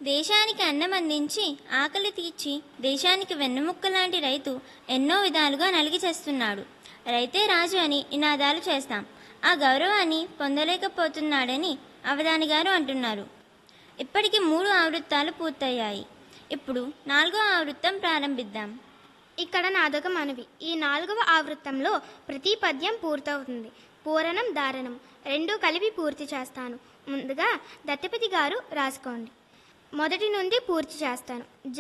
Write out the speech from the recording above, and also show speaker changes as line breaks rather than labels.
దేశానికి అన్నం అందించి ఆకలి తీర్చి దేశానికి వెన్నెముక్క లాంటి రైతు ఎన్నో విధాలుగా నలిగి చేస్తున్నాడు రైతే రాజు అని నినాదాలు చేస్తాం ఆ గౌరవాన్ని పొందలేకపోతున్నాడని అవధాని గారు అంటున్నారు ఇప్పటికి మూడు ఆవృత్తాలు పూర్తయ్యాయి ఇప్పుడు నాలుగో ఆవృత్తం ప్రారంభిద్దాం
ఇక్కడ నాదొక మనవి ఈ నాలుగవ ఆవృత్తంలో ప్రతి పద్యం పూర్తవుతుంది పూరణం దారణం రెండూ కలిపి పూర్తి చేస్తాను ముందుగా దత్తపతి గారు రాసుకోండి మొదటి నుండి పూర్తి చేస్తాను